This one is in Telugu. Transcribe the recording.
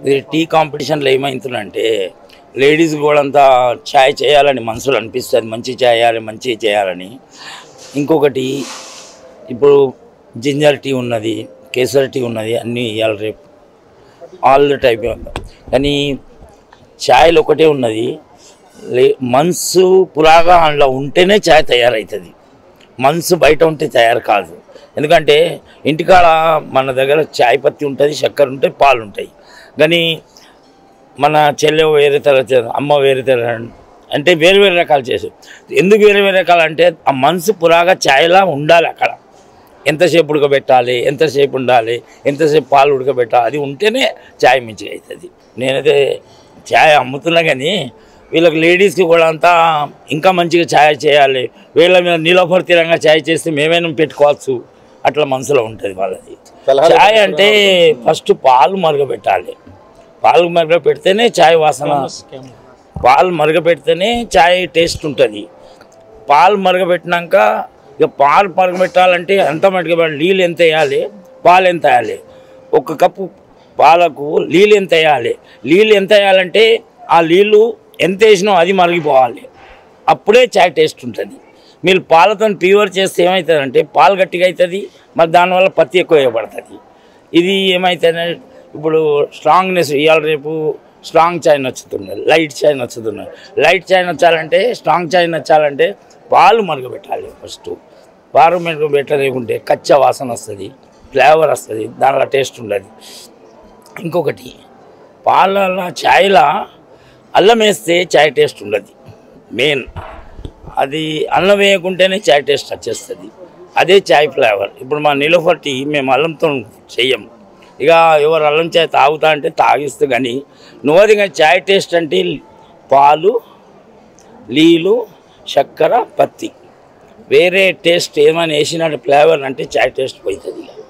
ఇది టీ కాంపిటీషన్లో ఏమవుతుందంటే లేడీస్ కూడా అంతా ఛాయ్ చేయాలని మనసులో అనిపిస్తుంది మంచి ఛాయ్ చేయాలి మంచి చేయాలని ఇంకొకటి ఇప్పుడు జింజర్ టీ ఉన్నది కేసర్ టీ ఉన్నది అన్నీ ఇవాళ రేపు ఆల్ ద టైప్ కానీ ఛాయ్లు ఒకటే ఉన్నది లే మనసు పురాగా అందులో ఉంటేనే ఛాయ్ తయారవుతుంది మనసు బయట ఉంటే తయారు కాదు ఎందుకంటే ఇంటికాడ మన దగ్గర చాయ్ పత్తి ఉంటుంది చక్కెర ఉంటాయి పాలు ఉంటాయి కానీ మన చెల్లె వేరే తరగతి అమ్మ వేరే తరగతి అంటే వేరు వేరు రకాలు చేసారు ఎందుకు వేరే వేరే రకాలు అంటే ఆ మనసు పురాగా ఛాయ్లా ఉండాలి అక్కడ ఎంతసేపు ఉడకబెట్టాలి ఎంతసేపు ఉండాలి ఎంతసేపు పాలు ఉడకబెట్టాలి అది ఉంటేనే ఛాయ్ మంచిగా అవుతుంది నేనైతే ఛాయ్ అమ్ముతున్నా కానీ వీళ్ళకి లేడీస్కి కూడా అంతా ఇంకా మంచిగా ఛాయ్ చేయాలి వీళ్ళ మీద నీలోపరితీరంగా ఛాయ్ చేస్తే మేమైనా పెట్టుకోవచ్చు అట్లా మనసులో ఉంటుంది వాళ్ళది సలహాలు ఛాయ్ అంటే ఫస్ట్ పాలు మరగబెట్టాలి పాలు మరగబెడితేనే ఛాయ్ వాసన పాలు మరగబెడితేనే ఛాయ్ టేస్ట్ ఉంటుంది పాలు మరగబెట్టినాక ఇక పాలు మరగబెట్టాలంటే ఎంత మరగబెట్టాలి నీళ్ళు ఎంత వేయాలి పాలు ఎంత వేయాలి ఒక కప్పు పాలకు నీళ్ళు ఎంత వేయాలి నీళ్ళు ఎంత వేయాలంటే ఆ నీళ్ళు ఎంత వేసినా అది మరిగిపోవాలి అప్పుడే చాయ్ టేస్ట్ ఉంటుంది మీరు పాలతో ప్యూర్ చేస్తే ఏమవుతుందంటే పాలు గట్టిగా అవుతుంది మరి దానివల్ల పత్తి ఎక్కువ వేయబడుతుంది ఇది ఏమవుతుందంటే ఇప్పుడు స్ట్రాంగ్నెస్ ఇవాళ రేపు స్ట్రాంగ్ చాయ్ నచ్చుతున్నది లైట్ చాయ్ నచ్చుతున్నది లైట్ చాయ్ నచ్చాలంటే స్ట్రాంగ్ చాయ్ నచ్చాలంటే పాలు మరగబెట్టాలి ఫస్ట్ పాలు మరగబెట్టలేకుంటే కచ్చా వాసన వస్తుంది ఫ్లేవర్ వస్తుంది దానిలో టేస్ట్ ఉండదు ఇంకొకటి పాల ఛాయ్లా అల్లం వేస్తే ఛాయ్ టేస్ట్ ఉండదు మెయిన్ అది అల్లం వేయకుంటేనే ఛాయ్ టేస్ట్ వచ్చేస్తుంది అదే ఛాయ్ ఫ్లేవర్ ఇప్పుడు మా నిలుఫర్ టీ మేము అల్లంతో చెయ్యం ఇక ఎవరు అల్లం చాయ్ తాగుతా అంటే తాగిస్తూ కానీ నువ్వది కానీ ఛాయ్ టేస్ట్ అంటే పాలు నీళ్ళు చక్కెర పత్తి వేరే టేస్ట్ ఏమైనా వేసినట్టు ఫ్లేవర్ అంటే ఛాయ్ టేస్ట్ పోతుంది